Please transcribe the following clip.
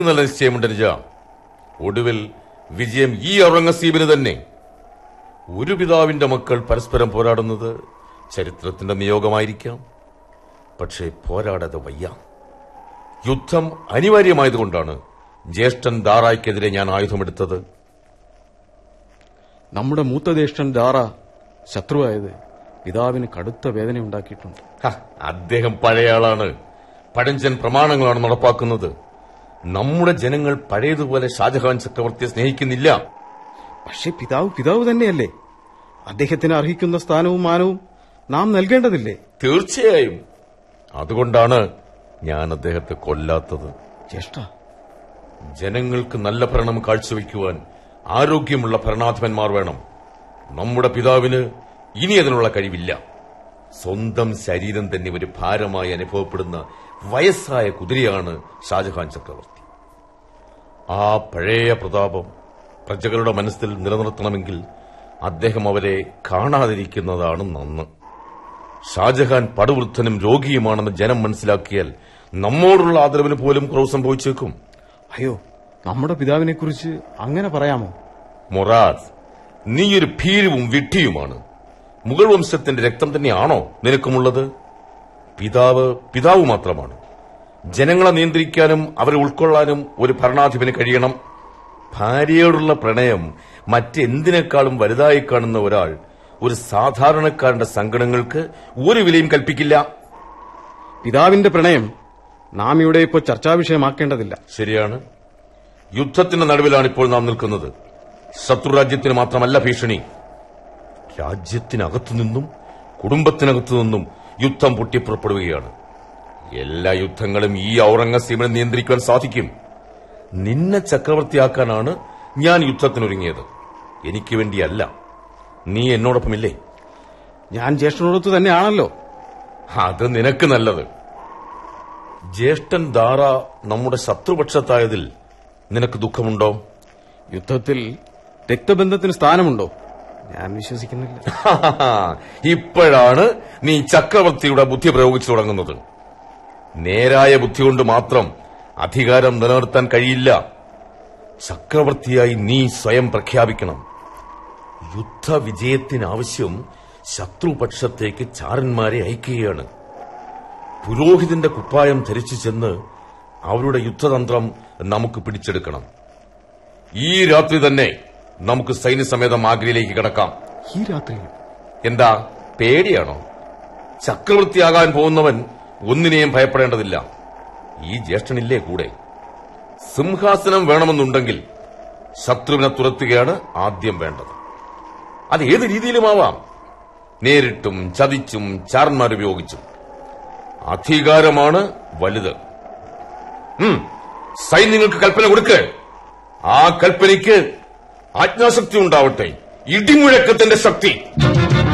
നല്ല നിശ്ചയമുണ്ട് നിജ ഒടുവിൽ വിജയം ഈ ഔറംഗസീബിന് തന്നെ ഒരു പിതാവിന്റെ മക്കൾ പരസ്പരം പോരാടുന്നത് ചരിത്രത്തിന്റെ നിയോഗമായിരിക്കാം പക്ഷേ പോരാടാതെ വയ്യ യുദ്ധം അനിവാര്യമായതുകൊണ്ടാണ് ജ്യേഷ്ഠൻ ദാറായ്ക്കെതിരെ ഞാൻ ആയുധമെടുത്തത് നമ്മുടെ മൂത്ത ജ്യേഷ്ഠൻ ദാറ ശത്രുവായത് പിതാവിന് കടുത്ത വേദന ഉണ്ടാക്കിയിട്ടുണ്ട് ഹ, അദ്ദേഹം പഴയ ആളാണ് പഴഞ്ചൻ പ്രമാണങ്ങളാണ് നടപ്പാക്കുന്നത് നമ്മുടെ ജനങ്ങൾ പഴയതുപോലെ ഷാജഹാൻ ചക്രവർത്തിയെ സ്നേഹിക്കുന്നില്ല പക്ഷേ പിതാവ് പിതാവ് തന്നെയല്ലേ അദ്ദേഹത്തിന് അർഹിക്കുന്ന സ്ഥാനവും മാനവും നാം നൽകേണ്ടതില്ലേ തീർച്ചയായും അതുകൊണ്ടാണ് ഞാൻ അദ്ദേഹത്തെ കൊല്ലാത്തത് ജ്യേഷ്ഠ ജനങ്ങൾക്ക് നല്ല ഭരണം കാഴ്ചവെക്കുവാൻ ആരോഗ്യമുള്ള ഭരണാധിപന്മാർ വേണം നമ്മുടെ പിതാവിന് ഇനി അതിനുള്ള കഴിവില്ല സ്വന്തം ശരീരം തന്നെ ഒരു ഭാരമായി അനുഭവപ്പെടുന്ന വയസ്സായ കുതിരയാണ് ഷാജഹാൻ ചക്രവർത്തി ആ പഴയ പ്രതാപം പ്രജകളുടെ മനസ്സിൽ നിലനിർത്തണമെങ്കിൽ അദ്ദേഹം അവരെ കാണാതിരിക്കുന്നതാണ് നന്ന് ഷാജഹാൻ പടുവൃദ്ധനും രോഗിയുമാണെന്ന് ജനം മനസ്സിലാക്കിയാൽ നമ്മോടുള്ള ആദരവിന് പോലും കുറവ് സംഭവിച്ചേക്കും അയ്യോ നമ്മുടെ പിതാവിനെ കുറിച്ച് അങ്ങനെ പറയാമോ മൊറാസ് നീയൊരു ഭീരുവും വിഡ്ഢിയുമാണ് മുഗൾ വംശത്തിന്റെ രക്തം തന്നെയാണോ നിനക്കുമുള്ളത് പിതാവ് പിതാവ് മാത്രമാണ് ജനങ്ങളെ നിയന്ത്രിക്കാനും അവരെ ഉൾക്കൊള്ളാനും ഒരു ഭരണാധിപന് കഴിയണം ഭാര്യയോടുള്ള പ്രണയം മറ്റെന്തിനേക്കാളും വലുതായി കാണുന്ന ഒരാൾ ഒരു സാധാരണക്കാരന്റെ സങ്കടങ്ങൾക്ക് ഒരു വിലയും കൽപ്പിക്കില്ല പിതാവിന്റെ പ്രണയം നാം ഇവിടെ ഇപ്പോൾ ചർച്ചാ വിഷയമാക്കേണ്ടതില്ല ശരിയാണ് യുദ്ധത്തിന്റെ നടുവിലാണ് ഇപ്പോൾ നാം നിൽക്കുന്നത് ശത്രുരാജ്യത്തിന് മാത്രമല്ല ഭീഷണി രാജ്യത്തിനകത്തു നിന്നും കുടുംബത്തിനകത്തു നിന്നും യുദ്ധം പൊട്ടിപ്പുറപ്പെടുകയാണ് എല്ലാ യുദ്ധങ്ങളും ഈ ഔറംഗസീബിനെ നിയന്ത്രിക്കുവാൻ സാധിക്കും നിന്നെ ചക്രവർത്തിയാക്കാനാണ് ഞാൻ യുദ്ധത്തിനൊരുങ്ങിയത് എനിക്ക് വേണ്ടിയല്ല നീ എന്നോടൊപ്പമില്ലേ ഞാൻ ജ്യേഷ്ഠനോടൊത്ത് തന്നെയാണല്ലോ അത് നിനക്ക് നല്ലത് ജ്യേഷ്ഠൻ ദാറ നമ്മുടെ ശത്രുപക്ഷത്തായതിൽ നിനക്ക് ദുഃഖമുണ്ടോ യുദ്ധത്തിൽ രക്തബന്ധത്തിന് സ്ഥാനമുണ്ടോ ഞാൻ വിശ്വസിക്കുന്നില്ല ഇപ്പോഴാണ് നീ ചക്രവർത്തിയുടെ ബുദ്ധി പ്രയോഗിച്ചു തുടങ്ങുന്നത് നേരായ ബുദ്ധി കൊണ്ട് മാത്രം അധികാരം നിലനിർത്താൻ കഴിയില്ല ചക്രവർത്തിയായി നീ സ്വയം പ്രഖ്യാപിക്കണം യുദ്ധവിജയത്തിനാവശ്യം ശത്രുപക്ഷത്തേക്ക് ചാരന്മാരെ അയക്കുകയാണ് പുരോഹിതന്റെ കുപ്പായം ധരിച്ചു ചെന്ന് അവരുടെ യുദ്ധതന്ത്രം നമുക്ക് പിടിച്ചെടുക്കണം ഈ രാത്രി തന്നെ നമുക്ക് സൈന്യസമേതം ആഗ്രയിലേക്ക് കിടക്കാം ഈ രാത്രിയിൽ എന്താ പേടിയാണോ ചക്രവർത്തിയാകാൻ പോകുന്നവൻ ഒന്നിനെയും ഭയപ്പെടേണ്ടതില്ല ഈ ജ്യേഷ്ഠനില്ലേ കൂടെ സിംഹാസനം വേണമെന്നുണ്ടെങ്കിൽ ശത്രുവിനെ തുരത്തുകയാണ് ആദ്യം വേണ്ടത് അത് ഏത് രീതിയിലുമാവാം നേരിട്ടും ചതിച്ചും ചാരന്മാരുപയോഗിച്ചും അധികാരമാണ് വലുത് ഉം, സൈന്യങ്ങൾക്ക് കൽപ്പന കൊടുക്ക് ആ കൽപ്പനയ്ക്ക് ആജ്ഞാശക്തി ഉണ്ടാവട്ടെ ഇടിമുഴക്കത്തിന്റെ ശക്തി